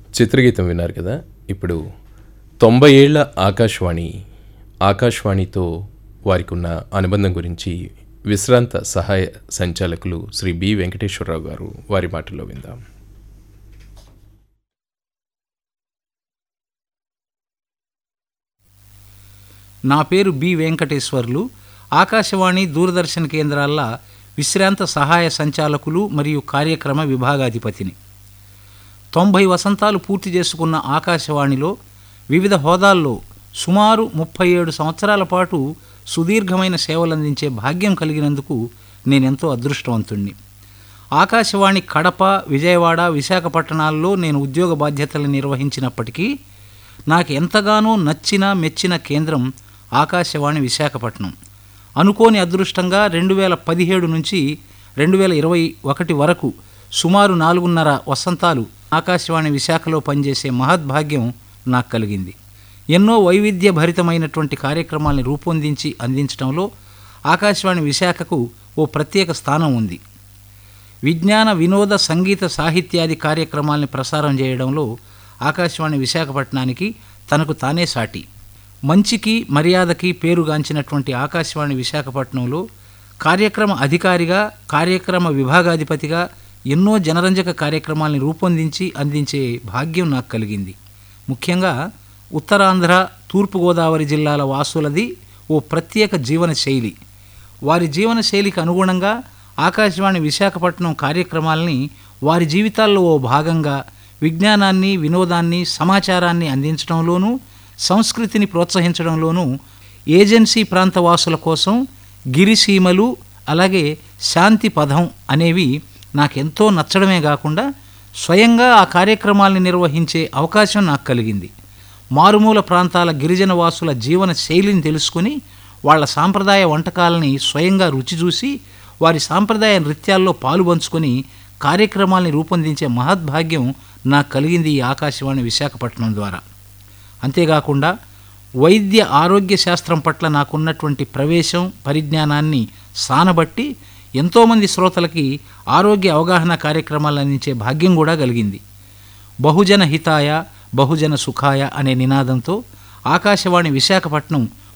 చిత్రగీతం విన్నారు కదా ఇప్పుడు తొంభై ఏళ్ల ఆకాశవాణి ఆకాశవాణితో వారికి ఉన్న అనుబంధం గురించి విశ్రాంత సహాయ సంచాలకులు శ్రీ బి వెంకటేశ్వరరావు గారు వారి మాటల్లో విందాం నా పేరు బి వెంకటేశ్వర్లు ఆకాశవాణి దూరదర్శన్ కేంద్రాల విశ్రాంత సహాయ సంచాలకులు మరియు కార్యక్రమ విభాగాధిపతిని తొంభై వసంతాలు పూర్తి చేసుకున్న ఆకాశవాణిలో వివిధ హోదాల్లో సుమారు ముప్పై ఏడు సంవత్సరాల పాటు సుదీర్ఘమైన సేవలందించే భాగ్యం కలిగినందుకు నేనెంతో అదృష్టవంతుణ్ణి ఆకాశవాణి కడప విజయవాడ విశాఖపట్టణాల్లో నేను ఉద్యోగ బాధ్యతలు నిర్వహించినప్పటికీ నాకు ఎంతగానో నచ్చిన మెచ్చిన కేంద్రం ఆకాశవాణి విశాఖపట్నం అనుకోని అదృష్టంగా రెండు వేల పదిహేడు నుంచి రెండు వేల ఇరవై ఒకటి వరకు సుమారు నాలుగున్నర వసంతాలు ఆకాశవాణి విశాఖలో పనిచేసే మహద్భాగ్యం నాకు కలిగింది ఎన్నో వైవిధ్య భరితమైనటువంటి కార్యక్రమాల్ని రూపొందించి అందించడంలో ఆకాశవాణి విశాఖకు ఓ ప్రత్యేక స్థానం ఉంది విజ్ఞాన వినోద సంగీత సాహిత్యాది కార్యక్రమాల్ని ప్రసారం చేయడంలో ఆకాశవాణి విశాఖపట్నానికి తనకు తానే సాటి మంచికి మర్యాదకి పేరుగాంచినటువంటి ఆకాశవాణి విశాఖపట్నంలో కార్యక్రమ అధికారిగా కార్యక్రమ విభాగాధిపతిగా ఎన్నో జనరంజక కార్యక్రమాల్ని రూపొందించి అందించే భాగ్యం నాకు కలిగింది ముఖ్యంగా ఉత్తరాంధ్ర తూర్పుగోదావరి జిల్లాల వాసులది ఓ ప్రత్యేక జీవన శైలి వారి జీవన శైలికి అనుగుణంగా ఆకాశవాణి విశాఖపట్నం కార్యక్రమాల్ని వారి జీవితాల్లో ఓ భాగంగా విజ్ఞానాన్ని వినోదాన్ని సమాచారాన్ని అందించడంలోనూ సంస్కృతిని ప్రోత్సహించడంలోనూ ఏజెన్సీ ప్రాంత వాసుల కోసం గిరిసీమలు అలాగే శాంతి పదం అనేవి నాకెంతో నచ్చడమే కాకుండా స్వయంగా ఆ కార్యక్రమాల్ని నిర్వహించే అవకాశం నాకు కలిగింది మారుమూల ప్రాంతాల గిరిజన వాసుల జీవన శైలిని తెలుసుకుని వాళ్ళ సాంప్రదాయ వంటకాలని స్వయంగా రుచి చూసి వారి సాంప్రదాయ నృత్యాల్లో పాలు పంచుకొని కార్యక్రమాల్ని రూపొందించే మహద్భాగ్యం నాకు కలిగింది ఈ ఆకాశవాణి విశాఖపట్నం ద్వారా అంతేకాకుండా వైద్య ఆరోగ్య శాస్త్రం పట్ల నాకున్నటువంటి ప్రవేశం పరిజ్ఞానాన్ని సానబట్టి ఎంతోమంది శ్రోతలకి ఆరోగ్య అవగాహన కార్యక్రమాలు అందించే భాగ్యం కూడా కలిగింది బహుజన హితాయ బహుజన సుఖాయ అనే నినాదంతో ఆకాశవాణి విశాఖపట్నం